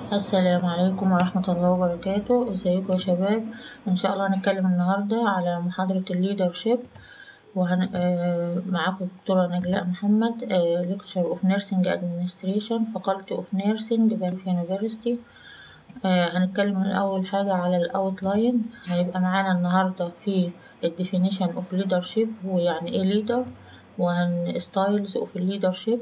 السلام عليكم ورحمة الله وبركاته ازيكم يا شباب ان شاء الله هنتكلم النهاردة على محاضرة الليدرشيب وهن... آه معاكم الدكتورة نجلاء محمد آه lecture of nursing administration faculty of nursing بنف university آه هنتكلم الأول حاجة على الأوتلاين هيبقى معانا النهاردة في ال definition of leadership ويعني ايه leader وهن styles of leadership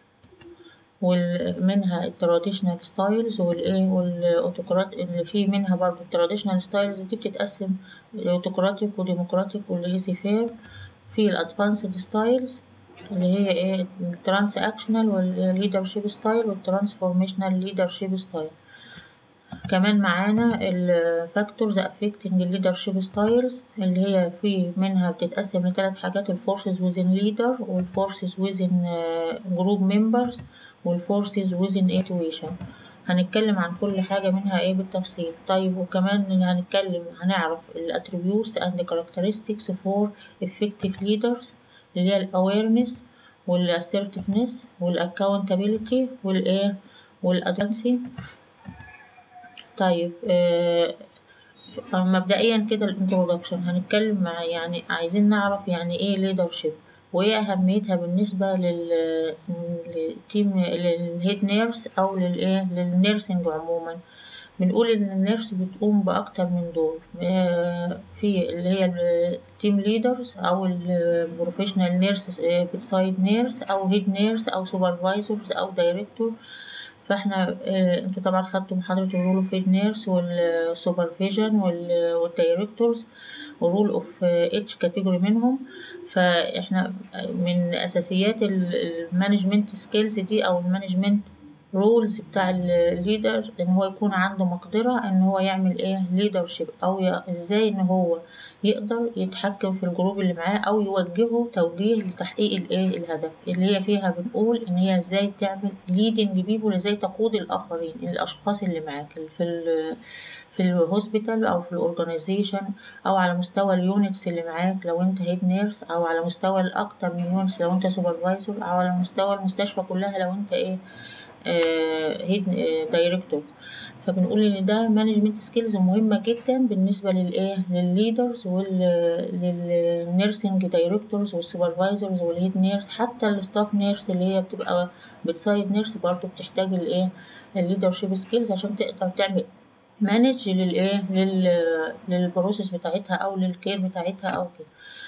ومنها التراديشنال ستايلز والايه والاوتوقراط اللي فيه منها برضو التراديشنال ستايلز دي بتتقسم اوتوقراطيك وديمقراطيك والليزي فير في الادفانسد ستايلز اللي هي ايه الترانس اكشنال والليدرشيب ستايل والترانسفورميشنال ليدرشيب ستايل كمان معانا الفاكتورز افكتنج الليدرشيب ستايلز اللي هي في منها بتتقسم لثلاث حاجات الفورسز ويزن ليدر والفورسز ويزن جروب ممبرز والفورسز ويزن ايتويشن هنتكلم عن كل حاجة منها ايه بالتفصيل طيب وكمان هنتكلم هنعرف الاتريبيوتس اند characteristics فور effective leaders اللي هي الاويرنس والاسيرتفنس والاكاونتابيلتي والايه والادفانسي طيب آه مبدئيا كده الانترودكشن هنتكلم مع يعني عايزين نعرف يعني ايه ليدرشيب وايه اهميتها بالنسبه لل للتيم للهيد نيرس او للايه للنيرسينج عموما بنقول ان النيرس بتقوم باكتر من دور في اللي هي التيم ليدرز او البروفيشنال نيرس بتسايد نيرس او هيد نيرس او سوبرفايزرز او دايركتور فاحنا انتوا طبعا خدتوا محاضرة الرول اوف هيد نيرس والسوبرفيجن والدايركتورز والرول اوف اتش كاتيجوري منهم فاحنا من اساسيات المانجمنت سكيلز دي او المانجمنت رولز بتاع الليدر ان هو يكون عنده مقدرة ان هو يعمل ايه ليدرشيب او ازاي ان هو يقدر يتحكم في الجروب اللي معاه او يوجهه توجيه لتحقيق الايه الهدف اللي هي فيها بنقول ان هي ازاي تعمل ليدنج بيبول ازاي تقود الاخرين الاشخاص اللي معاك في ال في الهوسبيتال او في الاورجانيزيشن او على مستوى اليونتس اللي معاك لو انت هيد نيرس او على مستوى الاكتر من يونتس لو انت سوبرفايزر او على مستوى المستشفى كلها لو انت ايه هيد دايركتور فبنقول ان ده مانجمنت سكيلز مهمه جدا بالنسبه للايه للليدرز والنيرسينج دايركتورز والسوبرفايزرز والهيد نيرس حتى الستاف نيرس اللي هي بتبقى بتسايد نيرس برضو بتحتاج الايه الليدرشيب سكيلز عشان تقدر تعمل مانج للايه للبروسيس بتاعتها او للكير بتاعتها او كده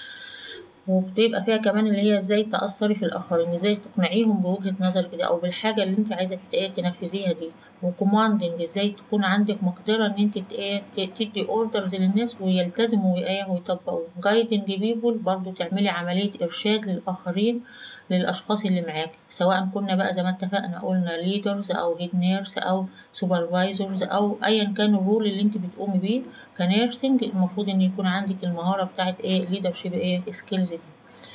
وبتبقى فيها كمان اللي هي ازاي تأثري في الآخرين ازاي تقنعيهم بوجهة نظرك دي أو بالحاجة اللي انت عايزة تنفذيها دي وكوماندنج ازاي تكون عندك مقدرة ان انت تدي اوردرز للناس ويلتزموا وياه ويطبقوا جايدنج بيبول برضو تعملي عملية إرشاد للآخرين للأشخاص اللي معاك سواء كنا بقى زي ما اتفقنا قلنا ليدرز أو هيد نيرس أو سوبرفايزرز أو أيا كان الرول اللي انت بتقومي بيه كنيرسينج المفروض ان يكون عندك المهارة بتاعت ايه ليدرشيب ايه سكيلز دي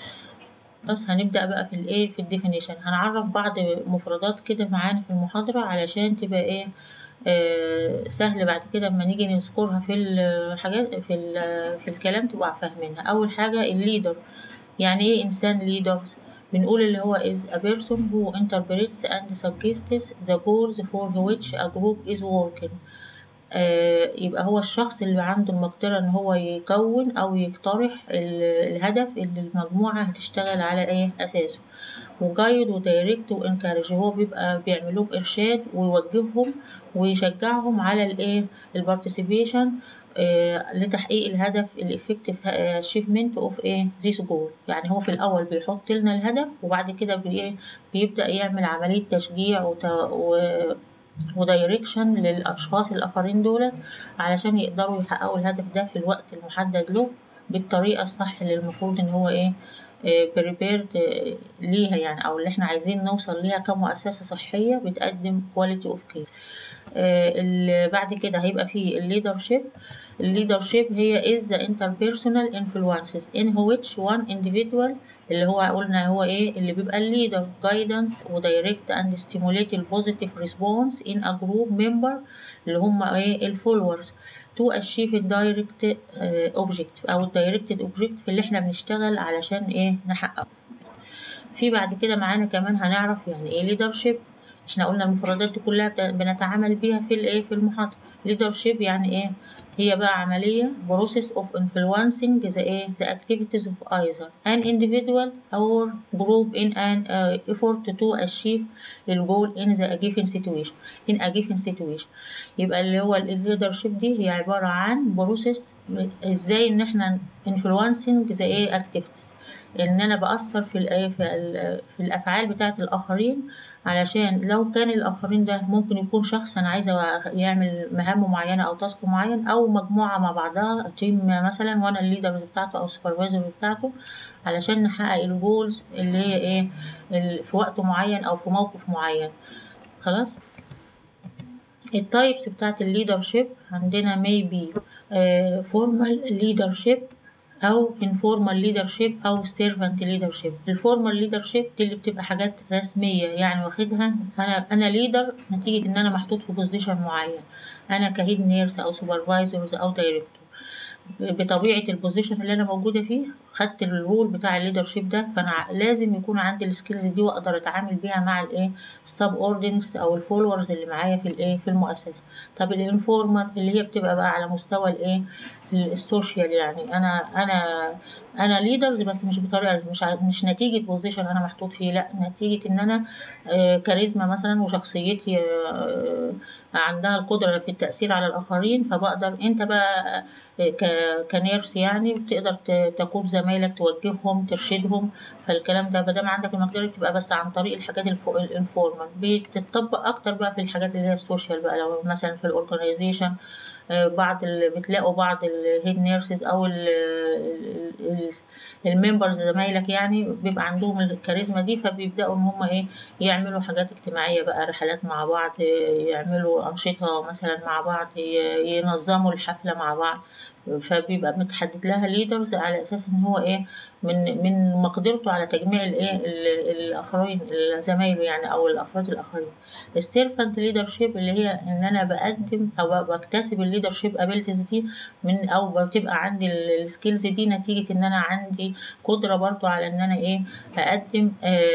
بس هنبدأ بقى في الايه في الديفينيشن هنعرف بعض مفردات كده معانا في المحاضرة علشان تبقى ايه آه سهل بعد كده اما نيجي نذكرها في الحاجات في في الكلام تبقى فاهمينها اول حاجة الليدر يعني ايه انسان ليدرز بنقول اللي هو is a person who interprets and suggests the goals for which a group is working آه يبقى هو الشخص اللي عنده المقدرة ان هو يكون او يقترح الهدف اللي المجموعة هتشتغل على ايه اساسه وجايد ودايركت وانكارج هو بيبقى بيعملوه ارشاد ويوجههم ويشجعهم على الايه البارتيسيبيشن آه لتحقيق الهدف الافكتيف اشيفمنت اوف ايه ذيس جول يعني هو في الاول بيحط لنا الهدف وبعد كده بي بيبدا يعمل عمليه تشجيع وت... و... ودايركشن للاشخاص الاخرين دولت علشان يقدروا يحققوا الهدف ده في الوقت المحدد له بالطريقه الصح اللي المفروض ان هو ايه بريبيرد ليها يعني او اللي احنا عايزين نوصل ليها كمؤسسه صحيه بتقدم كواليتي اوف كير بعد كده هيبقى في الليدرشيب الليدرشيب هي is the interpersonal influences in which one individual اللي هو قلنا هو ايه اللي بيبقى الليدر guidance و direct and stimulate a positive response in a group member اللي هم ايه الفولورز to achieve a direct uh, object او directed object اللي احنا بنشتغل علشان ايه نحققه في بعد كده معانا كمان هنعرف يعني ايه leadership احنا قلنا المفردات دي كلها بت- بنتعامل بيها في الايه في المحاضرة leadership يعني ايه هي بقى عملية process of influencing the ايه the activities of either an individual or group in an uh, effort to achieve the goal in the given situation in a given situation يبقى اللي هو الليدرشيب دي هي عبارة عن بروسيس ازاي ان احنا influencing the ايه activities ان انا بأثر في الايه في, ال- في الافعال بتاعة الاخرين علشان لو كان الاخرين ده ممكن يكون شخص انا عايزه يعمل مهام معينه او تاسك معين او مجموعه مع بعضها تيم مثلا وانا الليدر بتاعته او السوبرفايزر بتاعته علشان نحقق الجولز اللي هي ايه ال- في وقت معين او في موقف معين خلاص التايبس بتاعت الليدرشيب عندنا maybe آه formal leadership أو informal leadership أو servant leadership الفورمال leadership دي اللي بتبقى حاجات رسمية يعني واخدها أنا أنا leader نتيجة إن أنا محطوط في بوزيشن معين أنا كهيد نيرس أو سوبرفايزرز أو دايركتور بطبيعة البوزيشن اللي أنا موجودة فيه خدت الرول بتاع الليدرشيب ده فأنا ع- لازم يكون عندي السكيلز دي وأقدر أتعامل بيها مع الإيه السب أوردينكس أو الفولورز اللي معايا في الإيه في المؤسسة طب الانفورمال اللي هي بتبقى بقى على مستوى الإيه السوشيال يعني أنا أنا أنا ليدرز بس مش بطريقة مش ع- مش نتيجة بوزيشن أنا محطوط فيه لأ نتيجة إن أنا آه، كاريزما مثلا وشخصيتي آه، عندها القدرة في التأثير على الآخرين فبقدر أنت بقى ك- كنيرس يعني بتقدر ت- تقود زمايلك توجههم ترشدهم فالكلام ده مادام عندك المقدرة تبقى بس عن طريق الحاجات الفو- الانفورمال بتطبق أكتر بقى في الحاجات اللي هي السوشيال بقى لو مثلا في الأورجنايزيشن بعض ال- بتلاقوا بعض الهيد نيرسز او الممبرز زمايلك يعني بيبقى عندهم الكاريزما دي فبيبداوا ان هم ايه يعملوا حاجات اجتماعيه بقى رحلات مع بعض يعملوا انشطه مثلا مع بعض ي- ينظموا الحفله مع بعض فبيبقى متحدد لها ليدرز على اساس ان هو ايه من من مقدرته على تجميع الايه ال- الاخرين زمايله يعني او الافراد الاخرين السيرفنت ليدرشيب اللي هي ان انا بقدم او بكتسب الليدرشيب ابيلتيز دي من او بتبقى عندي السكيلز دي نتيجه ان انا عندي قدره برضو على ان انا ايه اقدم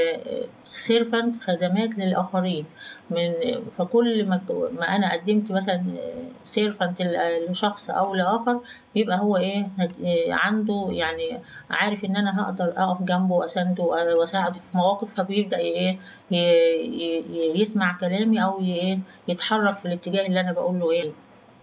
سيرفنت خدمات للاخرين من فكل ما ما انا قدمت مثلا سيرفنت لشخص او لاخر بيبقى هو ايه نت- إيه عنده يعني عارف ان انا هقدر اقف جنبه واسنده واساعده في مواقف فبيبدا ايه ي- ي- ي- يسمع كلامي او ي- ايه يتحرك في الاتجاه اللي انا بقول له ايه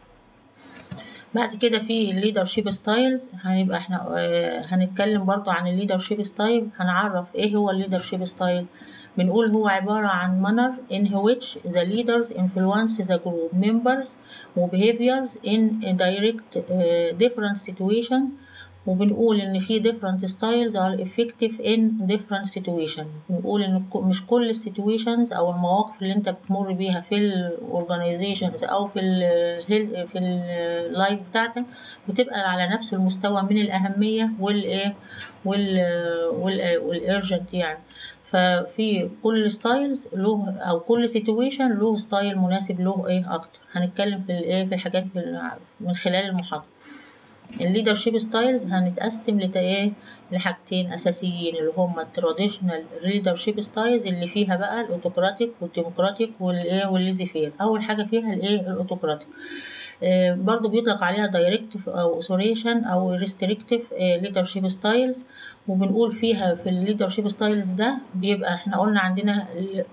بعد كده في الليدرشيب ستايلز هنبقى احنا آه، هنتكلم برضو عن الليدرشيب ستايل هنعرف ايه هو الليدرشيب ستايل بنقول هو عبارة عن manner in which the leaders influence the group members و behaviors in a direct uh, different situation وبنقول إن في different styles are effective in different situation بنقول إن ك- مش كل ال situations أو المواقف اللي أنت بتمر بيها في ال organizations أو في ال في اللايف بتاعتك بتبقى على نفس المستوى من الأهمية والإيه وال وال والurgent يعني ففي كل ستايلز له او كل سيتويشن له ستايل مناسب له ايه اكتر هنتكلم في الايه في الحاجات في- من خلال المحاضره الليدرشيب ستايلز هنتقسم لت ايه لحاجتين اساسيين اللي هما التراديشنال ليدرشيب ستايلز اللي فيها بقى الاوتوكراتيك والديمقراطيك والايه والليزي فير اول حاجه فيها الايه الاوتوكراتيك آه، برضو بيطلق عليها دايركتيف او اوثوريشن او ريستريكتيف ليدرشيب ستايلز وبنقول فيها في الليدرشيب ستايلز ده بيبقى احنا قلنا عندنا ال-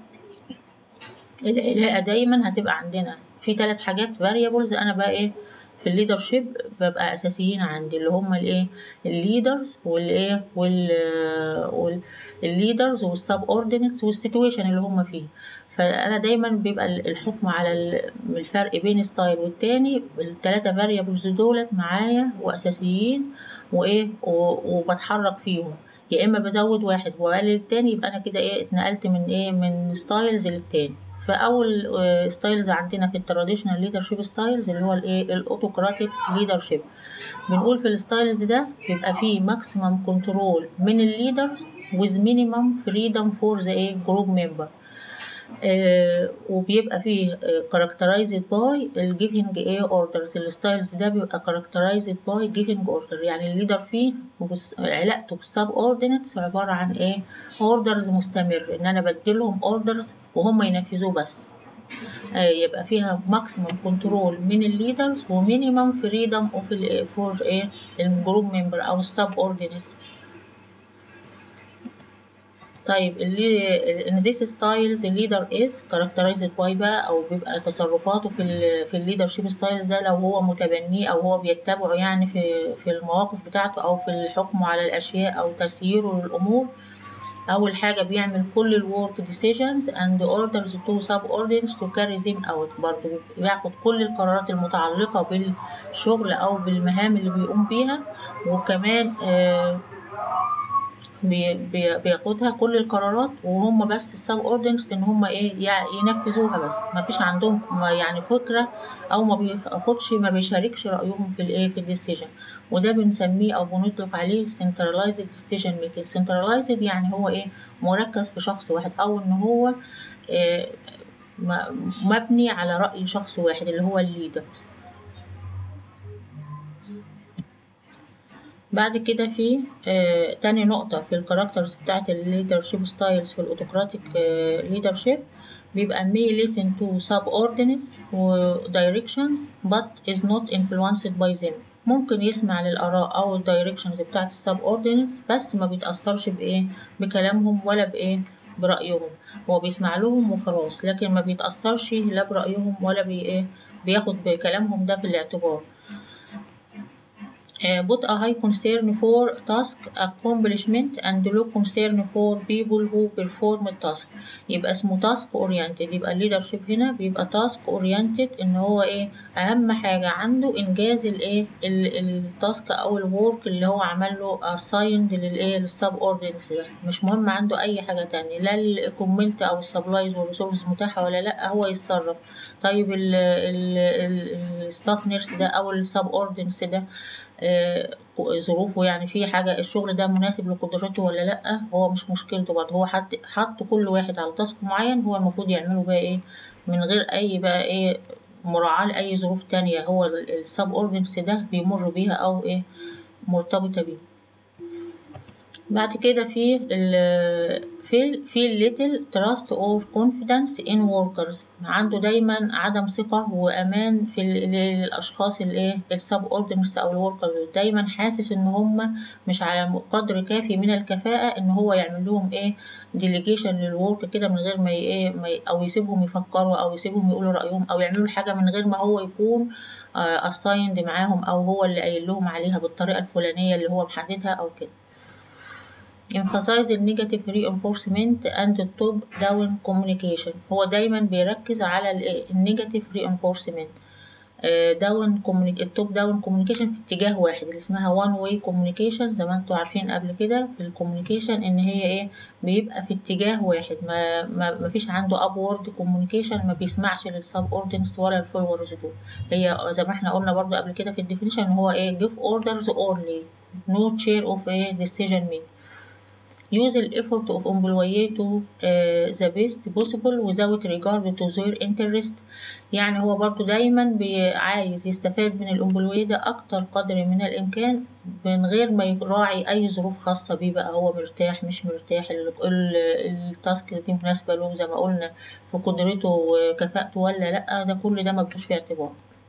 العلاقه دايما هتبقى عندنا في ثلاث حاجات فاريبلز انا بقى ايه في الليدرشيب ببقى اساسيين عندي اللي هم الايه الليدرز والايه وال الليدرز والسب اوردينتس والسيتويشن اللي هم فيه فانا دايما بيبقى الحكم على ال- الفرق بين ستايل والتاني الثلاثه فاريبلز دولت معايا واساسيين وايه و- وبتحرك فيهم يا اما بزود واحد واقلل التاني يبقى انا كده ايه اتنقلت من ايه من ستايلز للتاني فاول ستايلز عندنا في التراديشنال ليدرشيب ستايلز اللي هو الايه الاوتوكراتيك ليدرشيب بنقول في الستايلز ده بيبقى فيه ماكسيمم كنترول من الليدرز with minimum freedom for the ايه جروب ممبر آه وبيبقى فيه characterized by ال giving ايه orders الستايلز ده بيبقى characterized by giving order يعني الليدر فيه وبس- علاقته بالسب اوردينتس عبارة عن ايه orders مستمر ان انا بديلهم orders وهم ينفذوه بس آه، يبقى فيها ماكسيمم كنترول من الليدرز ومينيمم فريدم اوف فور ايه الجروب ممبر او السب اوردينتس طيب اللي ان ذيس ستايلز الليدر از كاركترايزد باي بقى او بيبقى تصرفاته في ال في الليدرشيب ستايل ده لو هو متبنيه او هو بيتبعه يعني في في المواقف بتاعته او في الحكم على الاشياء او تسييره للامور أول حاجة بيعمل كل ال work decisions and orders to subordinates to carry them out برضه بياخد كل القرارات المتعلقة بالشغل أو بالمهام اللي بيقوم بيها وكمان آه بي- بي- بياخدها كل القرارات وهم بس السب اوردنس ان هم ايه يع- ينفذوها بس ما فيش عندهم ما يعني فكره او ما بياخدش ما بيشاركش رايهم في الايه في الديسيجن وده بنسميه او بنطلق عليه centralized decision making centralized يعني هو ايه مركز في شخص واحد او ان هو إيه م- مبني على راي شخص واحد اللي هو الليدر بعد كده في آه تاني نقطة في الكاركترز بتاعت الليدرشيب ستايلز في الاوتوكراتيك ليدرشيب بيبقى may listen to subordinates و directions but is not influenced by them ممكن يسمع للآراء أو الدايركشنز بتاعت السب اوردينتس بس ما بيتأثرش بإيه بكلامهم ولا بإيه برأيهم هو بيسمع لهم وخلاص لكن ما بيتأثرش لا برأيهم ولا بي إيه بياخد بكلامهم ده في الاعتبار uh, put a high concern for task accomplishment and low concern for people who perform the task يبقى اسمه task oriented يبقى leadership هنا بيبقى task oriented ان هو ايه اهم حاجة عنده انجاز الايه التاسك او الورك اللي هو عمل له assigned للايه للسب اوردينس ده مش مهم عنده اي حاجة تانية لا الكومنت او السبلايز والريسورس متاحة ولا لا هو يتصرف طيب الستاف نيرس ده او السب اوردينس ده آه، ظروفه يعني في حاجة الشغل ده مناسب لقدرته ولا لأ هو مش مشكلته برضه هو حط حط كل واحد على تاسك معين هو المفروض يعمله بقى ايه من غير أي بقى ايه مراعاة لأي ظروف تانية هو السب اوردنس ده بيمر بيها أو ايه مرتبطة بيه بعد كده في ال في في little trust or confidence in workers عنده دايما عدم ثقة وأمان في ال- الأشخاص الايه السب اوردنس أو الوركر دايما حاسس إن هم مش على قدر كافي من الكفاءة إن هو يعمل لهم ايه ديليجيشن للورك كده من غير ما ي- ايه ما ي- أو يسيبهم يفكروا أو يسيبهم يقولوا رأيهم أو يعملوا حاجة من غير ما هو يكون assigned معاهم أو هو اللي قايل لهم عليها بالطريقة الفلانية اللي هو محددها أو كده emphasize the negative reinforcement and the top down communication هو دايما بيركز على ال- النيجاتيف reinforcement داون التوب داون كوميونيكيشن في اتجاه واحد اللي اسمها وان واي كوميونيكيشن زي ما انتوا عارفين قبل كده في الكوميونيكيشن ان هي ايه بيبقى في اتجاه واحد ما ما, ما فيش عنده ابورد كوميونيكيشن ما بيسمعش للسب اوردنس ولا الفولورز دول هي زي ما احنا قلنا برضو قبل كده في الديفينيشن هو ايه give orders only no chair of a decision making use the effort of employee to uh, the best possible without regard to their interest يعني هو برضو دايما بي- عايز يستفاد من الامبلوي ده اكتر قدر من الامكان من غير ما يراعي اي ظروف خاصة بيه بقى هو مرتاح مش مرتاح ال- ال- التاسك دي مناسبة له زي ما قلنا في قدرته وكفاءته ولا لا ده كل ده مبقوش في اعتبار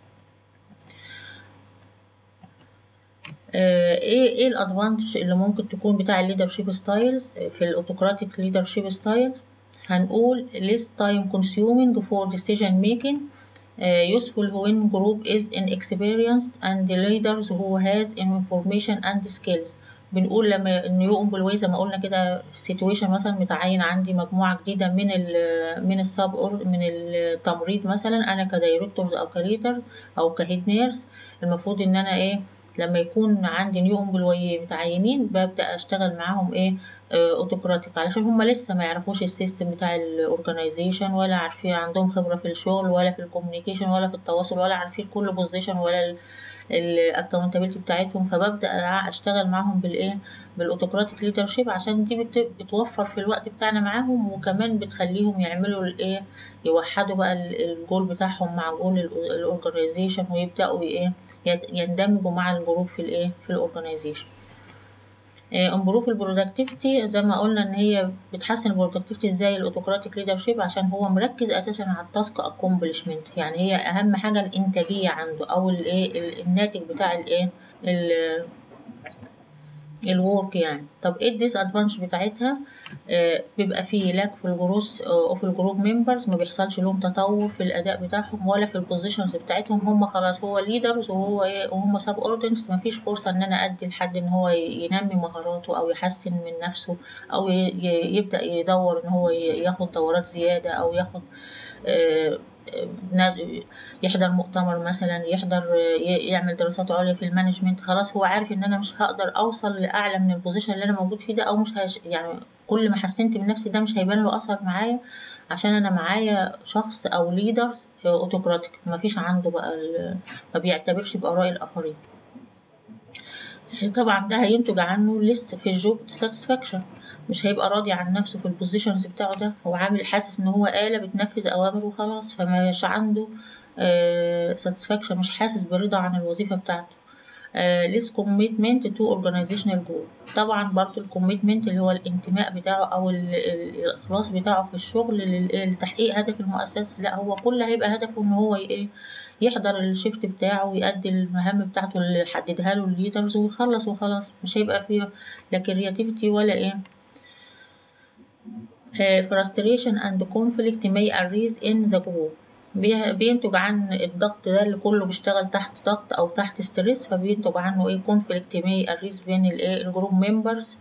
آه، ايه ايه الادفانتج اللي ممكن تكون بتاع الليدرشيب ستايلز في الاوتوكراتيك ليدرشيب ستايل هنقول less time consuming for decision making uh, useful when group is inexperienced and the leaders who has information and skills بنقول لما النيو امبلوي زي ما قلنا كده سيتويشن مثلا متعين عندي مجموعه جديده من ال من السب من التمريض مثلا انا كدايركتورز او كليدر او كهيد نيرس المفروض ان انا ايه لما يكون عندي نيو امبلوي متعينين ببدا اشتغل معاهم ايه اوتوكراتيك علشان هم لسه ما يعرفوش السيستم بتاع الاورجنايزيشن ولا عارفين عندهم خبرة في الشغل ولا في الكوميونيكيشن ولا في التواصل ولا عارفين كل بوزيشن ولا الاكونتابيلتي بتاعتهم فببدا اشتغل معاهم بالايه بالاوتوكراتيك ليدرشيب عشان دي بت- بتوفر في الوقت بتاعنا معاهم وكمان بتخليهم يعملوا الايه يوحدوا بقى ال- الجول بتاعهم مع جول الاورجنايزيشن ويبداوا ايه يت- يندمجوا مع الجروب في الايه في الاورجنايزيشن امبروف البرودكتيفيتي زي ما قلنا ان هي بتحسن البرودكتيفيتي ازاي الاوتوكراتيك ليدرشيب عشان هو مركز اساسا على التاسك اكومبلشمنت يعني هي اهم حاجه الانتاجيه عنده او الايه ال- الناتج بتاع الايه ال- الورك يعني طب ايه الديس ادفانتج بتاعتها آه بيبقى فيه لاك في الجروس اوف الجروب ممبرز ما بيحصلش لهم تطور في الاداء بتاعهم ولا في البوزيشنز بتاعتهم هم خلاص هو ليدرز وهو ايه وهم سب اوردنس ما فيش فرصه ان انا ادي لحد ان هو ي- ينمي مهاراته او يحسن من نفسه او ي- ي- يبدا يدور ان هو ي- ياخد دورات زياده او ياخد آه ند- يحضر مؤتمر مثلا يحضر ي- يعمل دراسات عليا في المانجمنت خلاص هو عارف ان انا مش هقدر اوصل لاعلى من البوزيشن اللي انا موجود فيه ده او مش هش يعني كل ما حسنت من نفسي ده مش هيبان له اثر معايا عشان انا معايا شخص او ليدرز اوتوكراتيك ما فيش عنده بقى ال- ما بيعتبرش باراء الاخرين طبعا ده هينتج عنه لسه في الجوب ساتسفاكشن مش هيبقى راضي عن نفسه في البوزيشنز بتاعه ده هو عامل حاسس ان هو آلة بتنفذ اوامر وخلاص فمش عنده ساتسفاكشن مش حاسس برضا عن الوظيفة بتاعته ليس كوميتمنت تو اورجانيزيشنال جول طبعا برضو الكوميتمنت اللي هو الانتماء بتاعه او ال- ال- الاخلاص بتاعه في الشغل لل- لتحقيق هدف المؤسسة لا هو كل هيبقى هدفه ان هو ي- ايه يحضر الشيفت بتاعه ويأدي المهام بتاعته اللي حددها له الليدرز ويخلص وخلاص مش هيبقى فيه لا كرياتيفيتي ولا ايه آه، frustration and conflict may arise in the group بي- بينتج عن الضغط ده اللي كله بيشتغل تحت ضغط او تحت ستريس فبينتج عنه ايه conflict may arise بين الايه الجروب ممبرز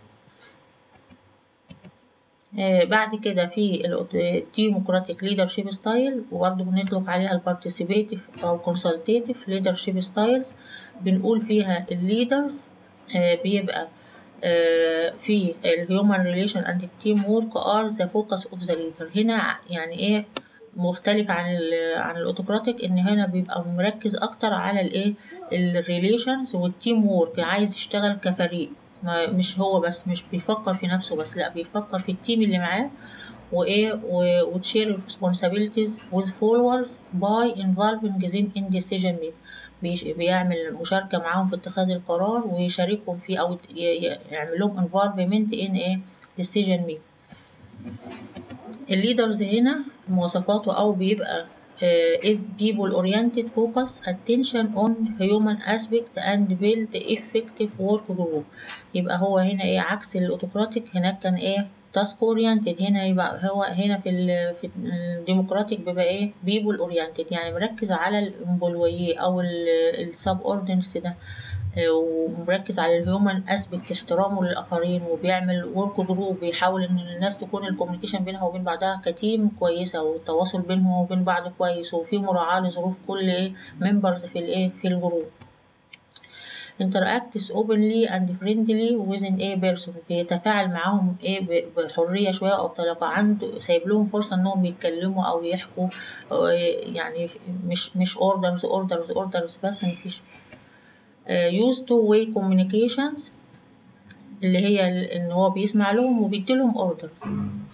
آه بعد كده في الديمقراطيك ليدرشيب ستايل وبرضه بنطلق عليها البارتيسيبيتيف او كونسلتيتيف ليدرشيب ستايلز بنقول فيها الليدرز آه بيبقى آه في الهيومن ريليشن اند التيم وورك ار ذا فوكس اوف ذا ليدر هنا يعني ايه مختلف عن ال عن الاوتوكراتيك ان هنا بيبقى مركز اكتر على الايه الريليشنز والتيم وورك عايز يشتغل كفريق ما مش هو بس مش بيفكر في نفسه بس لا بيفكر في التيم اللي معاه وايه وتشير responsibilities with followers by involving them in decision making بيش- بيعمل مشاركة معاهم في اتخاذ القرار ويشاركهم فيه أو ي- ي- يعمل لهم involvement in ايه decision making الليدرز هنا مواصفاته أو بيبقى uh, is people oriented focus attention on human aspect and build effective work group يبقى هو هنا ايه عكس الاوتوكراتيك هناك كان ايه تاسك اورينتد هنا يبقى هو هنا في ال في الديمقراطيك بيبقى ايه بيبول اورينتد يعني مركز على الامبلويي او السب اوردنس ده آه، ومركز على الهيومن اسبكت احترامه للاخرين وبيعمل ورك جروب بيحاول ان الناس تكون الكوميونيكيشن بينها وبين بعضها كتيم كويسه والتواصل بينهم وبين بعض كويس وفي مراعاه لظروف كل ممبرز في الايه في الجروب interacts openly and friendly within a person بيتفاعل معاهم ايه ب- بحرية شوية او بطلاقة عنده سايب لهم فرصة انهم يتكلموا او يحكوا أو يعني مش مش orders orders orders بس مفيش آه، use two way communications اللي هي ال- ان هو بيسمع لهم وبيديلهم orders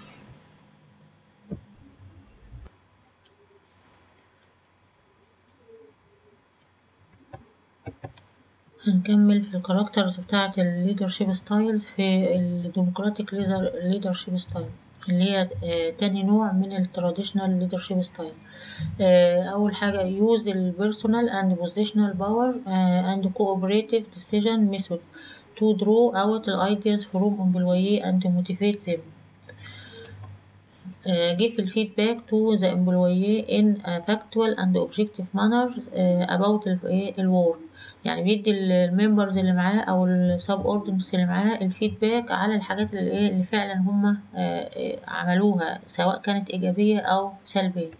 هنكمل في الكاركترز بتاعة الليدرشيب ستايلز في الديمقراطيك ليدرشيب ستايل اللي هي آه، تاني نوع من التراديشنال ليدرشيب ستايل أول حاجة use البيرسونال and positional power آه، and cooperative decision method to draw out the ideas from employee and motivate them uh, give feedback to the employee in a factual and objective manner uh, about ال- إيه الwork يعني بيدي الممبرز اللي معاه او السب اوردنس اللي معاه الفيدباك على الحاجات اللي ايه اللي فعلا هم عملوها سواء كانت ايجابيه او سلبيه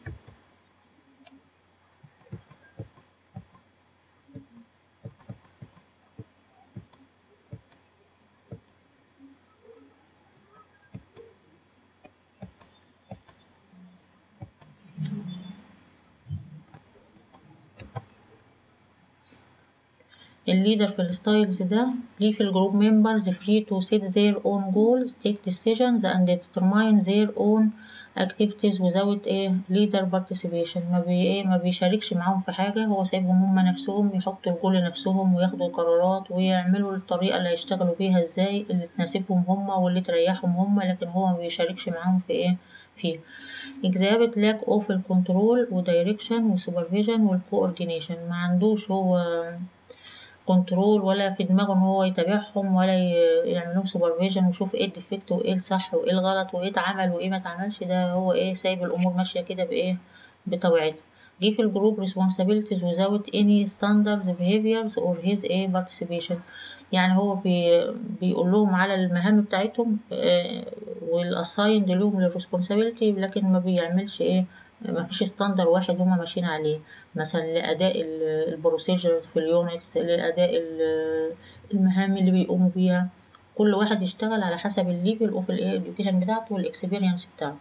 الليدر في الستايلز ده ليه في الجروب members free to set their own goals take decisions and determine their own activities without ايه leader participation ما بي ايه ما بيشاركش معاهم في حاجة هو سايبهم هما نفسهم يحطوا الجول لنفسهم وياخدوا قرارات ويعملوا الطريقة اللي هيشتغلوا بيها ازاي اللي تناسبهم هما واللي تريحهم هما لكن هو ما بيشاركش معاهم في ايه فيه exhibit lack of الكنترول ودايركشن وسوبرفيجن والكوردينيشن ما عندوش هو كنترول ولا في دماغه ان هو يتابعهم ولا يعمل لهم سوبرفيجن ويشوف ايه الديفكت وايه الصح وايه الغلط وايه اتعمل وايه ما اتعملش ده هو ايه سايب الامور ماشيه كده بايه بطبيعتها جه في الجروب responsibilities without any standards behaviors or his ايه participation يعني هو بي بيقول لهم على المهام بتاعتهم والاساين لهم للريسبونسابيلتي لكن ما بيعملش ايه ما فيش ستاندر واحد هما ماشيين عليه مثلا لأداء البروسيجرز في اليونتس لأداء المهام اللي بيقوموا بيها كل واحد يشتغل على حسب الليفل اوف الاديوكيشن بتاعته والاكسبيرينس بتاعته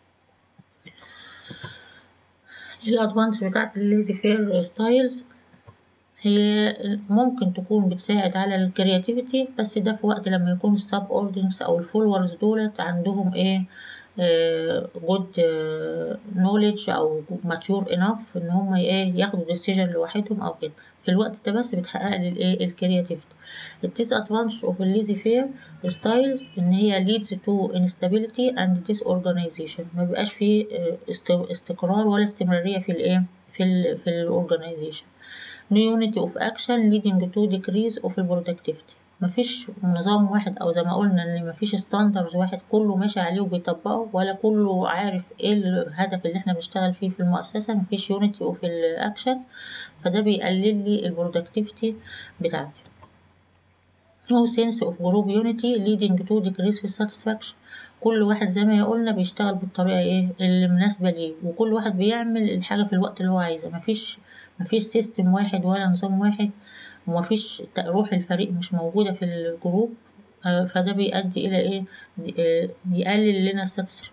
الادفانتج بتاعت الليزي فير ستايلز هي ممكن تكون بتساعد على الكرياتيفيتي بس ده في وقت لما يكون السب اوردنس او الفولورز دولت عندهم ايه جود نوليدج او ماتيور انف ان هم ايه ياخدوا ديسيجن لوحدهم او كده في الوقت ده بس بتحقق لي الايه الكرياتيفيتي الديس ادفانتج اوف الليزي فير ستايلز ان هي leads to instability and disorganization ما بيبقاش فيه استقرار ولا استمراريه في الايه في ال في الاورجانيزيشن no unity of action leading to decrease of productivity مفيش نظام واحد او زي ما قلنا ان مفيش ستاندرز واحد كله ماشي عليه وبيطبقه ولا كله عارف ايه الهدف اللي احنا بنشتغل فيه في المؤسسة مفيش يونيتي وفي الاكشن فده بيقلل لي البرودكتيفيتي بتاعتي no sense of group unity leading to decrease في satisfaction كل واحد زي ما قلنا بيشتغل بالطريقة ايه اللي مناسبة ليه وكل واحد بيعمل الحاجة في الوقت اللي هو عايزه مفيش مفيش سيستم واحد ولا نظام واحد ومفيش روح الفريق مش موجودة في الجروب فده بيؤدي إلى إيه بيقلل لنا الساتسفاكشن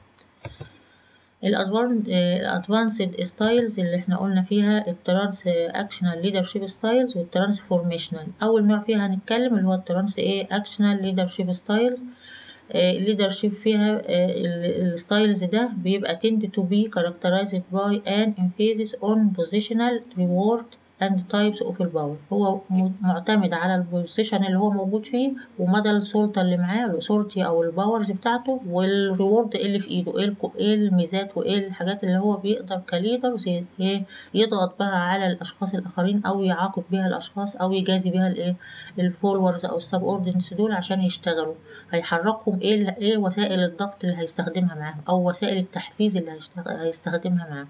الادفانسد ستايلز اللي احنا قلنا فيها الترانس اكشنال ليدرشيب ستايلز والترانسفورميشنال اول نوع فيها هنتكلم اللي هو الترانس ايه اكشنال ليدرشيب ستايلز الليدرشيب فيها الستايلز ده بيبقى tend to be characterized by an emphasis on positional reward and types of الباور هو معتمد على البوزيشن اللي هو موجود فيه ومدى السلطة اللي معاه الأثورتي أو الباورز بتاعته والريورد اللي في إيده إيه, إيه الميزات وإيه الحاجات اللي هو بيقدر كليدرز يضغط بها على الأشخاص الآخرين أو يعاقب بها الأشخاص أو يجازي بها الإيه الفولورز أو السب أوردنس دول عشان يشتغلوا هيحركهم إيه إيه وسائل الضغط اللي هيستخدمها معاهم أو وسائل التحفيز اللي هيستخدمها معاهم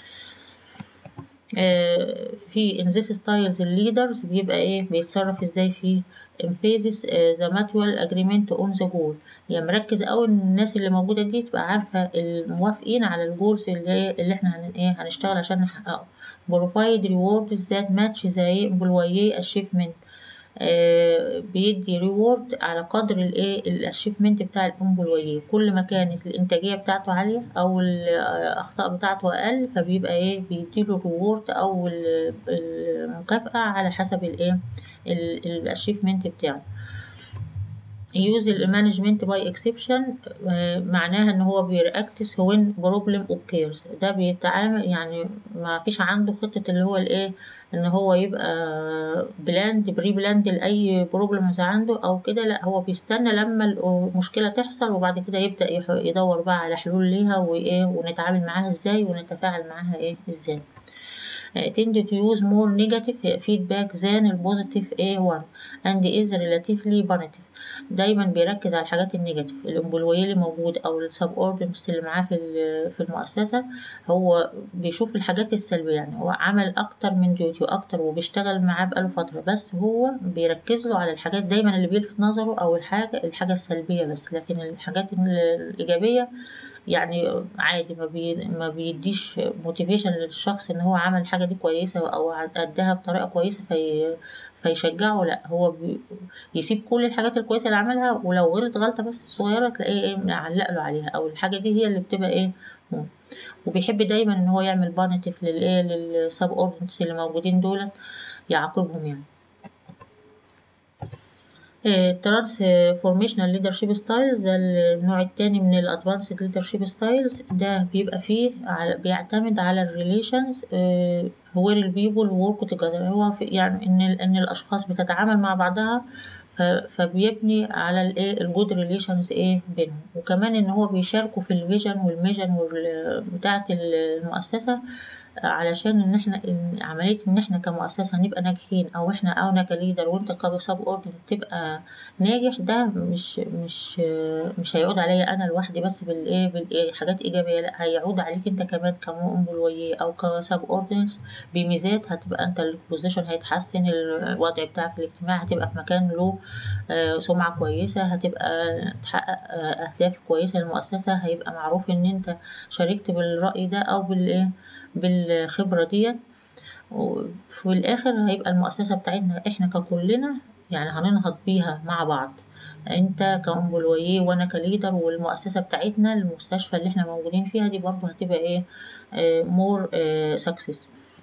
في in this styles الليدرز بيبقى ايه بيتصرف ازاي في emphasis the mutual agreement on the goal يعني مركز قوي ان الناس اللي موجوده دي تبقى عارفه الموافقين على الجولز اللي, اللي احنا هن ايه هنشتغل عشان نحققه provide rewards that match the employee achievement آه بيدي ريورد على قدر الايه الاشيفمنت بتاع الامبلويي كل ما كانت الانتاجيه بتاعته عاليه او الاخطاء بتاعته اقل فبيبقى ايه بيديله ريورد او المكافاه على حسب الايه الاشيفمنت بتاعه يوز المانجمنت باي اكسبشن معناها ان هو بيرياكتس وين بروبلم اوكيرز ده بيتعامل يعني ما فيش عنده خطه اللي هو الايه ان هو يبقى بلاند بري بلاند لاي بروبلمز عنده او كده لا هو بيستنى لما المشكله تحصل وبعد كده يبدا يدور بقى على حلول ليها وايه ونتعامل معاها ازاي ونتفاعل معاها ايه ازاي tend to use more negative feedback than البوزيتيف A1 and is relatively punitive دايما بيركز على الحاجات النيجاتيف الامبلوي اللي موجود او السب اوردنس اللي معاه في في المؤسسه هو بيشوف الحاجات السلبيه يعني هو عمل اكتر من ديوتي اكتر وبيشتغل معاه بقاله فتره بس هو بيركز له على الحاجات دايما اللي بيلفت نظره او الحاجه الحاجه السلبيه بس لكن الحاجات الايجابيه يعني عادي ما, بي ما بيديش موتيفيشن للشخص ان هو عمل الحاجه دي كويسه او اداها بطريقه كويسه في فيشجعه لا هو بي يسيب كل الحاجات الكويسه اللي عملها ولو غلط غلطه بس صغيره تلاقيه ايه معلق له عليها او الحاجه دي هي اللي بتبقى ايه مم. وبيحب دايما ان هو يعمل بانيتيف للايه للسب اوردنس اللي موجودين دول يعاقبهم يعني ترانسفورميشنال ليدرشيب ستايلز ده النوع التاني من الادفانسد ليدرشيب ستايلز ده بيبقى فيه على بيعتمد على الريليشنز وير البيبول ورك توجذر هو في يعني ان ال- ان الاشخاص بتتعامل مع بعضها ف- فبيبني على الايه الجود ريليشنز ايه بينهم وكمان ان هو بيشاركوا في الفيجن والميجن وال- بتاعه المؤسسه علشان ان احنا إن عمليه ان احنا كمؤسسه نبقى ناجحين او احنا او انا كليدر وانت كسب اوردر تبقى ناجح ده مش مش مش هيعود عليا انا لوحدي بس بالايه بالحاجات ايجابيه لا هيعود عليك انت كمان كمؤمن او كسب اوردرز بميزات هتبقى انت البوزيشن هيتحسن الوضع بتاعك الاجتماعي هتبقى في مكان له آه، سمعه كويسه هتبقى تحقق آه، اهداف كويسه للمؤسسه هيبقى معروف ان انت شاركت بالراي ده او بالايه بالخبره ديت وفي الاخر هيبقى المؤسسه بتاعتنا احنا ككلنا يعني هننهض بيها مع بعض انت كامبلويه وانا كليدر والمؤسسه بتاعتنا المستشفى اللي احنا موجودين فيها دي برضو هتبقى ايه مور سكسس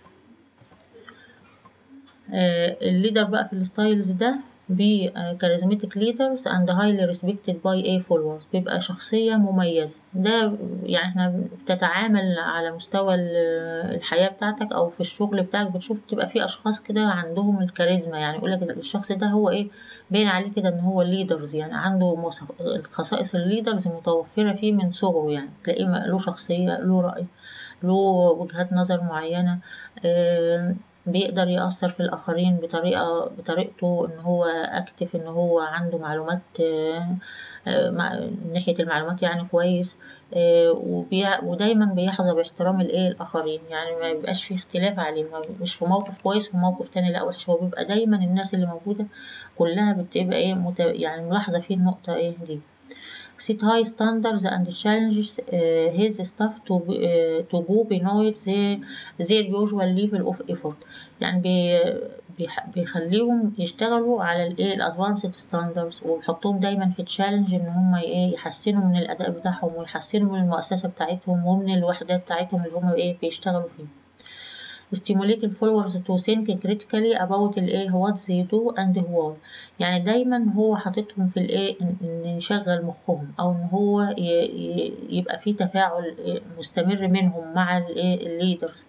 الليدر بقى في الستايلز ده بي كاريزماتيك ليدرز اند هايلي ريسبكتد باي اي فولورز بيبقى شخصيه مميزه ده يعني احنا بتتعامل على مستوى ال- الحياه بتاعتك او في الشغل بتاعك بتشوف تبقى في اشخاص كده عندهم الكاريزما يعني يقول لك الشخص ده هو ايه باين عليه كده ان هو ليدرز يعني عنده مصف- خصائص الليدرز متوفره فيه من صغره يعني تلاقيه له شخصيه له راي له وجهات نظر معينه آم، بيقدر يأثر في الآخرين بطريقة بطريقته إن هو أكتف إن هو عنده معلومات آه، آه، مع من ناحية المعلومات يعني كويس آه، وبيع ودايما بيحظى باحترام الإيه الآخرين يعني ما بيبقاش فيه اختلاف عليه ما مش في موقف كويس وفي موقف تاني لأ وحش هو بيبقى دايما الناس اللي موجودة كلها بتبقى إيه مت... يعني ملاحظة فيه النقطة إيه دي set high standards and challenges uh, his staff to uh, to go beyond their, their usual level of effort يعني بي بيح- بيخليهم يشتغلوا على الايه الادفانسد ستاندرز وبيحطوهم دايما في تشالنج ان هم ايه يحسنوا من الاداء بتاعهم ويحسنوا من المؤسسه بتاعتهم ومن الوحدات بتاعتهم اللي هم ايه بيشتغلوا فيها stimulate the followers to think critically about الايه what they do and why يعني دايما هو حاططهم في الايه ان إن يشغل مخهم او ان هو ي- ي- يبقى في تفاعل إيه مستمر منهم مع الايه الليدرز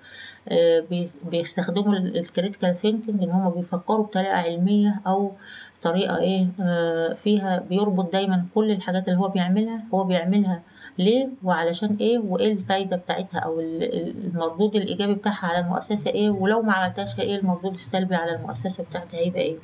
بيستخدموا الكريتيكال ثينكينج ان هم بيفكروا بطريقه علميه او طريقه ايه آه، فيها بيربط دايما كل الحاجات اللي هو بيعملها هو بيعملها ليه وعلشان ايه وايه الفايدة بتاعتها او ال- ال- المردود الايجابي بتاعها على المؤسسة ايه ولو ما عملتهاش ايه المردود السلبي على المؤسسة بتاعتها هيبقى ايه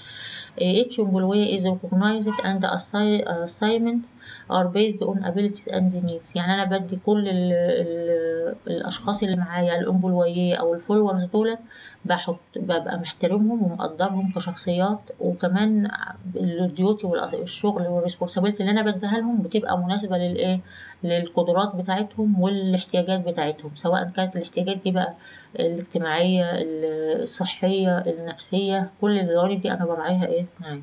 each employee is recognized and assi- assignments are based on abilities and needs يعني انا بدي كل ال ال الاشخاص اللي معايا الامبلوية او الفولورز دولت بحط ببقى محترمهم ومقدرهم كشخصيات وكمان الديوتي والشغل والريسبونسابيلتي اللي انا بديها لهم بتبقى مناسبة للايه للقدرات بتاعتهم والاحتياجات بتاعتهم سواء كانت الاحتياجات دي بقى الاجتماعية الصحية النفسية كل الجوانب دي أنا براعيها إيه معايا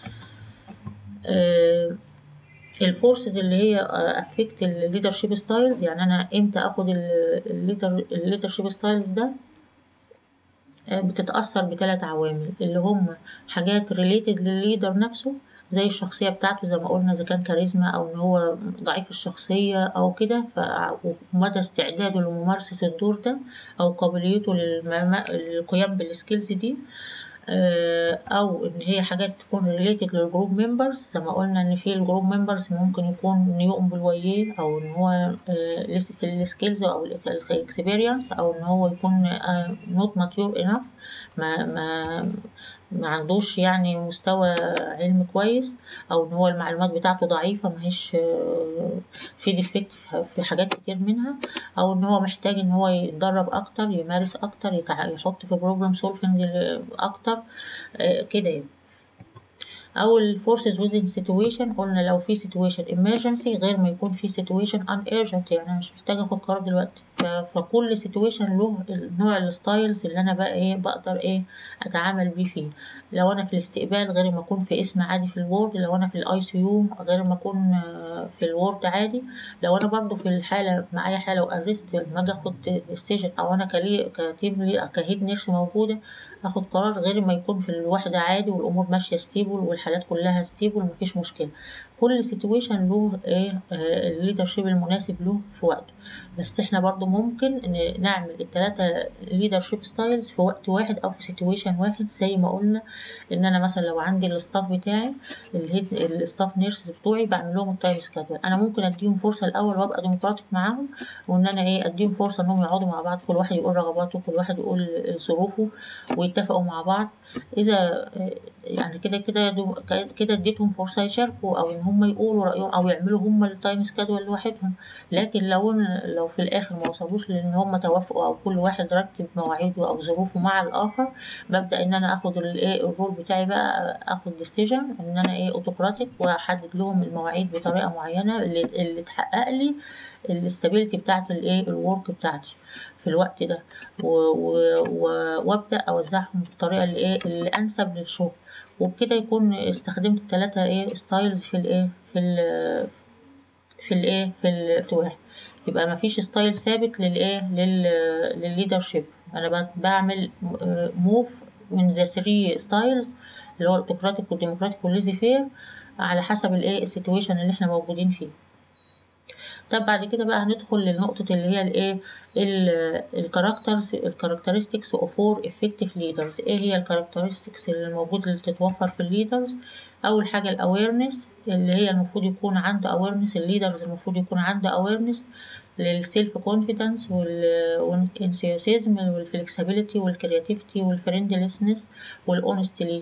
آه، الفورسز اللي هي افكت الليدرشيب ستايلز يعني انا امتى اخد الليدر الليدرشيب ستايلز ده آه، بتتأثر بثلاث عوامل اللي هم حاجات ريليتد للليدر نفسه زي الشخصية بتاعته زي ما قلنا إذا كان كاريزما أو إن هو ضعيف الشخصية أو كده ف- ومدى استعداده لممارسة الدور ده أو قابليته للمما- للقيام بالسكيلز دي آه، او ان هي حاجات تكون ريليتد للجروب ممبرز زي ما قلنا ان في الجروب ممبرز ممكن يكون نيو امبلويه او ان هو آه، لسه في السكيلز او الاكسبيرينس او ان هو يكون نوت ماتيور انف ما ما ما عندوش يعني مستوى علم كويس او ان هو المعلومات بتاعته ضعيفه ماهيش آه، في ديفكت في حاجات كتير منها او ان هو محتاج ان هو يتدرب اكتر يمارس اكتر يتع- يحط في بروبلم سولفنج اكتر آه، كده يعني او الفورسز within situation قلنا لو في situation emergency غير ما يكون في situation unurgent يعني انا مش محتاجه اخد قرار دلوقتي ف- فكل situation له نوع الستايلز اللي انا بقى ايه بقدر ايه اتعامل بيه فيه لو انا في الاستقبال غير ما اكون في اسم عادي في الوورد لو انا في الاي سي يو غير ما اكون آه، في الوورد عادي لو انا برضو في الحاله معايا حاله وارست لما اجي اخد ديسيجن او انا كلي كتيم لي- كهيد نيرس موجوده اخد قرار غير ما يكون في الوحدة عادي والامور ماشية ستيبل والحالات كلها ستيبل مفيش مشكلة كل سيتويشن له ايه الليدرشيب المناسب له في وقته بس احنا برضو ممكن ن- نعمل التلاتة ليدرشيب ستايلز في وقت واحد او في سيتويشن واحد زي ما قلنا ان انا مثلا لو عندي الستاف بتاعي الهيد الستاف نيرسز بتوعي بعمل لهم التايم سكادول انا ممكن اديهم فرصه الاول وابقى ديمقراطيك معاهم وان انا ايه اديهم فرصه انهم يقعدوا مع بعض كل واحد يقول رغباته كل واحد يقول ظروفه ويتفقوا مع بعض اذا يعني كده كده دو- كده اديتهم فرصه يشاركوا او ان هم يقولوا رايهم او يعملوا هم التايم سكادول لوحدهم لكن لو إن- لو في الاخر ما وصلوش لان هم توافقوا او كل واحد رتب مواعيده او ظروفه مع الاخر ببدا ان انا اخد الايه الرول بتاعي بقى اخد ديسيجن ان انا ايه اوتوكراتيك واحدد لهم المواعيد بطريقه معينه اللي, اللي تحقق لي الاستابيليتي بتاعت الايه الورك بتاعتي في الوقت ده و- و- و- وابدا اوزعهم بالطريقه اللي ايه اللي انسب للشغل وبكده يكون استخدمت الثلاثه ايه ستايلز في الايه في ال في الايه في ال- في واحد يبقى ما فيش ستايل ثابت للايه لل للليدرشيب انا ب- بعمل موف من ذا 3 ستايلز اللي هو الاوتوكراتيك والديمقراطيك والليزي فير على حسب الايه السيتويشن اللي احنا موجودين فيه طب بعد كده بقى هندخل للنقطة اللي هي الايه الكاركترز الكاركترستكس اوف فور افكتيف ليدرز ايه هي الكاركترستكس اللي الموجود اللي تتوفر في الليدرز اول حاجة الاويرنس اللي هي المفروض يكون عنده اويرنس الليدرز المفروض يكون عنده اويرنس للسيلف كونفيدنس والانثيوسيزم والفلكسبيليتي والكرياتيفيتي والفريندلسنس والاونستي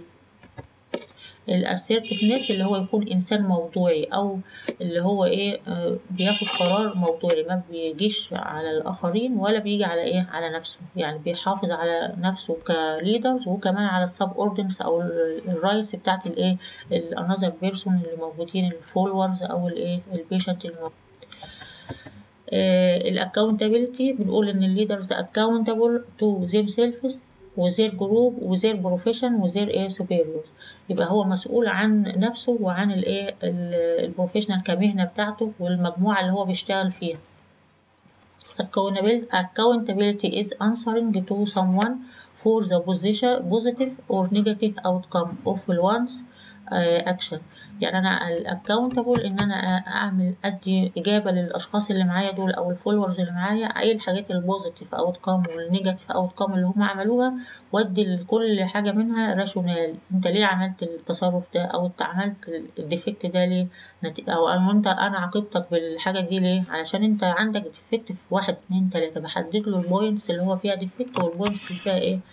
الاسيرتفنس اللي هو يكون انسان موضوعي او اللي هو ايه آه، بياخد قرار موضوعي ما بيجيش على الاخرين ولا بيجي على ايه على نفسه يعني بيحافظ على نفسه كليدر وكمان على السب اوردنس او الرايتس بتاعت الايه الانذر بيرسون اللي موجودين الفولورز او الايه البيشنت الموجود الاكونتابيلتي بنقول ان الليدرز accountable to themselves وزير جروب وزير بروفيشن وزير ايه superiors يبقى هو مسؤول عن نفسه وعن الايه البروفيشنال كمهنة بتاعته والمجموعة اللي هو بيشتغل فيها Accountability accountability is answering to someone for the position positive or negative outcome of one's uh, action يعني انا الاكونتبل ان انا اعمل ادي اجابه للاشخاص اللي معايا دول او الفولورز اللي معايا ايه الحاجات البوزيتيف اوتكم والنيجاتيف اوتكم اللي هم عملوها وادي لكل حاجه منها راشونال انت ليه عملت التصرف ده او انت عملت الديفكت ده ليه نت- او أنا- انت انا عاقبتك بالحاجه دي ليه علشان انت عندك ديفكت في واحد اتنين تلاته بحدد له البوينتس اللي هو فيها ديفكت والبوينتس اللي فيها ايه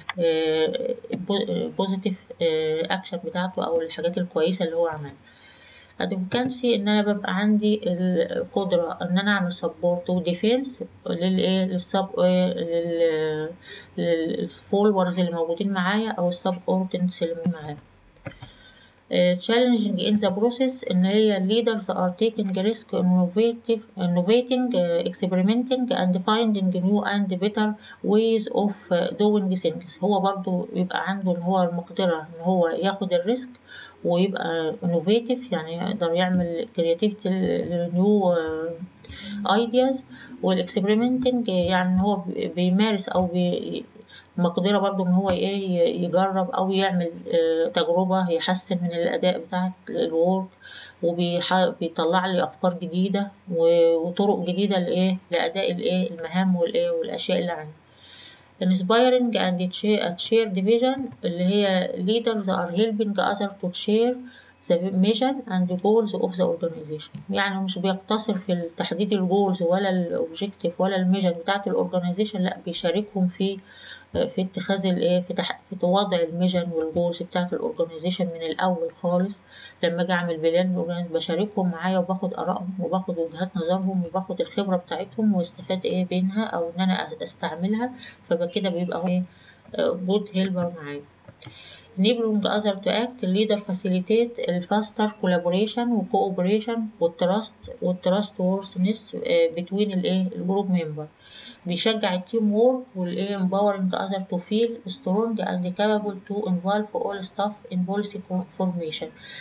بوزيتيف اكشن بتاعته او الحاجات الكويسه اللي هو عملها ادفوكانسي ان انا ببقى عندي القدره ان انا اعمل سبورت وديفنس للايه للسب لل للفولورز اللي موجودين معايا او السب اوردنس اللي موجودين معايا challenging in the process ان هي leaders are taking risk innovative innovating uh, experimenting and finding new and better ways of uh, doing things هو برضو يبقى عنده ان هو المقدرة ان هو ياخد الريسك ويبقى innovative يعني يقدر يعمل creativity لنيو ideas والاكسبerimenting يعني ان هو بيمارس او بي مقدرة برضو ان هو ايه يجرب او يعمل آه، تجربة يحسن من الاداء بتاع الورك وبيطلع لي افكار جديدة و- وطرق جديدة لايه لاداء الايه المهام والايه والاشياء اللي عندي inspiring and share- shared vision اللي هي leaders are helping others to share the mission and the goals of the organization يعني مش بيقتصر في تحديد الجولز ولا الاوبجيكتيف ولا الميجن بتاعت الاورجانيزيشن لا بيشاركهم في في اتخاذ الايه في, تح... في وضع الميجن والجولز بتاعت الاورجانيزيشن من الاول خالص لما اجي اعمل بلان بشاركهم معايا وباخد ارائهم وباخد وجهات نظرهم وباخد الخبره بتاعتهم واستفاد ايه بينها او ان انا استعملها فبكده بيبقى هو ايه جود هيلبر معايا enabling other to act leader facilitate الفاستر collaboration و cooperation والتراست والتراست worthiness between الايه الجروب ممبر بيشجع التيم وورك والايه empowering other to feel strong and capable to involve all staff in policy formation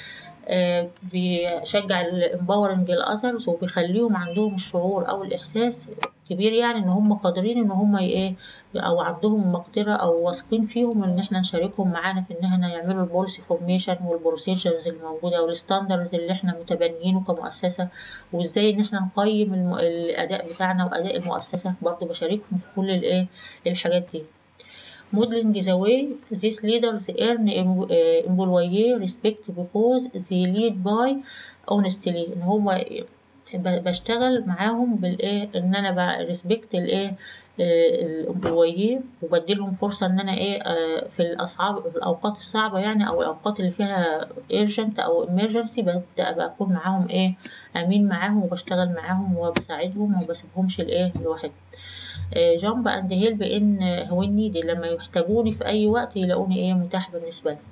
آه، بيشجع الامباورنج الاذرز وبيخليهم عندهم الشعور او الاحساس كبير يعني ان هم قادرين ان هم ايه او عندهم مقدره او واثقين فيهم ان احنا نشاركهم معانا في ان احنا يعملوا البوليسي فورميشن والبروسيجرز الموجوده والستاندرز اللي احنا متبنيينه كمؤسسه وازاي ان احنا نقيم الم... الاداء بتاعنا واداء المؤسسه برضو بشاركهم في كل الايه الحاجات دي modeling the way these leaders earn employee respect because they lead by honestly ان هما بشتغل معاهم بالايه ان انا بريسبكت الايه الامبلويي وبديلهم فرصة ان انا ايه في الاصعاب في الاوقات الصعبة يعني او الاوقات اللي فيها urgent او emergency ببدأ بكون معاهم ايه امين معاهم وبشتغل معاهم وبساعدهم ومبسيبهمش الايه لوحدهم جامب اند هيلب ان هو نيدي لما يحتاجوني في اي وقت يلاقوني ايه متاح بالنسبه لهم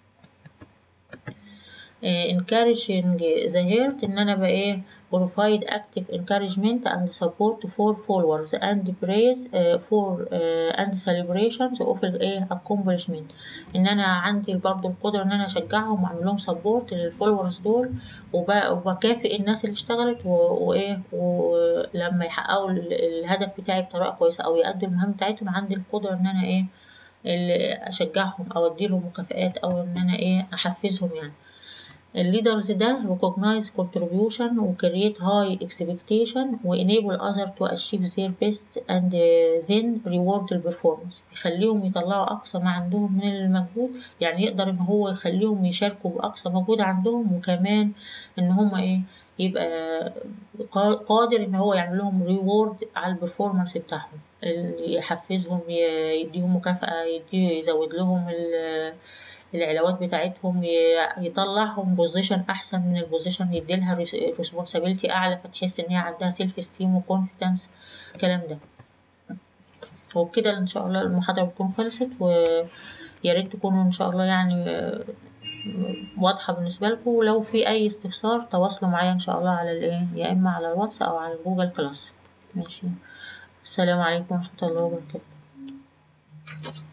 encouraging the heart ان انا بقى ايه provide active encouragement and support for followers and praise uh, for uh, and celebrations of ايه accomplishment ان انا عندي برضو القدرة ان انا اشجعهم واعمل لهم support للفولورز دول وبكافئ الناس اللي اشتغلت وايه ولما يحققوا الهدف بتاعي بطريقة كويسة او يأدوا المهام بتاعتهم عندي القدرة ان انا ايه اللي اشجعهم او اديلهم مكافآت او ان انا ايه احفزهم يعني الليدرز ده recognize contribution و create high expectation و enable others to achieve their best and then reward the performance يخليهم يطلعوا أقصى ما عندهم من المجهود يعني يقدر إن هو يخليهم يشاركوا بأقصى مجهود عندهم وكمان إن هما إيه يبقى قادر إن هو يعمل لهم ريورد على البرفورمانس بتاعهم يحفزهم يديهم مكافأة يدي يزود لهم العلاوات بتاعتهم يطلعهم بوزيشن احسن من البوزيشن يديلها ريسبونسابيلتي اعلى فتحس ان هي عندها سيلف استيم وكونفيدنس الكلام ده وبكده ان شاء الله المحاضره بتكون خلصت ويا ريت تكونوا ان شاء الله يعني واضحه بالنسبه لكم ولو في اي استفسار تواصلوا معايا ان شاء الله على الايه يا اما على الواتس او على جوجل كلاس ماشي السلام عليكم ورحمه الله وبركاته